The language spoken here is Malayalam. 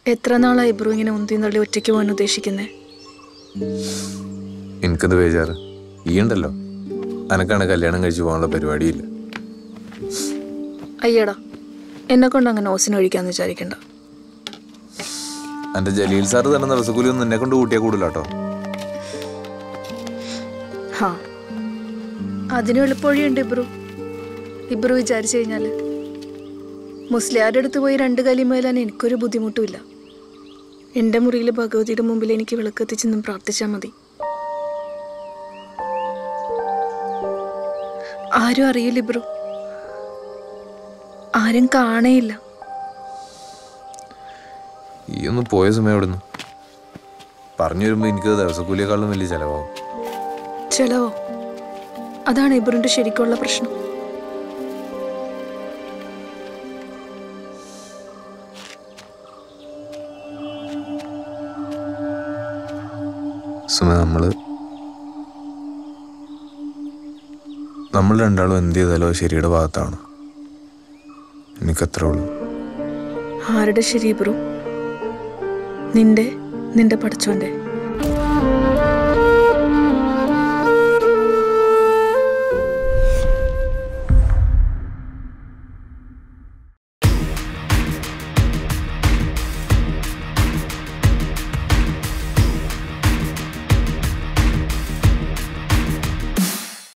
എത്ര നാളായി ബ്രോ ഇങ്ങനെ ഉന്തി തള്ളി ഒറ്റയ്ക്ക് പോകാൻ ഉദ്ദേശിക്കുന്നേ എനിക്കത് ബേജാറ് ഈ ഉണ്ടല്ലോ അനക്കാണ് കല്യാണം കഴിച്ച് പോകാനുള്ള പരിപാടിയില്ല അയ്യടാ എന്നെ കൊണ്ട് അങ്ങനെ ഓസിന് ഒഴിക്കാന്ന് വിചാരിക്കണ്ട എൻ്റെ ജലീൽ സാറ് തന്നെ ദിവസക്കൂലി ഒന്നും എന്നെ കൊണ്ട് കൂട്ടിയാൽ കൂടില്ല കേട്ടോ ഹാ അതിന് എളുപ്പവഴിയുണ്ട് ഇബ്രു ഇബ്രു വിചാരിച്ചു കഴിഞ്ഞാൽ മുസ്ലിയാരുടെ അടുത്ത് പോയി രണ്ട് കലിമേലാൻ എനിക്കൊരു ബുദ്ധിമുട്ടുമില്ല എൻ്റെ മുറിയിൽ ഭഗവതിയുടെ മുമ്പിൽ എനിക്ക് വിളക്കെത്തിച്ചെന്നും പ്രാർത്ഥിച്ചാൽ മതി ആരും അറിയില്ല ഇബ്രു ആരും കാണേയില്ല ഈ ഒന്ന് പോയ സമയം എവിടുന്ന് പറഞ്ഞു വരുമ്പോൾ എനിക്ക് ദിവസക്കൂലിയേക്കാളും വലിയ ചിലവാകും ചെലവോ അതാണ് ഇബ്രുവിൻ്റെ ശരിക്കുള്ള പ്രശ്നം സുമ നമ്മൾ നമ്മൾ രണ്ടാളും എന്ത് ചെയ്താലും അത് ശരിയുടെ ഭാഗത്താണ് എനിക്കത്രേ ഉള്ളൂ ആരുടെ ശരി ബ്രോ നിന്റെ നിന്റെ പഠിച്ചോന്റെ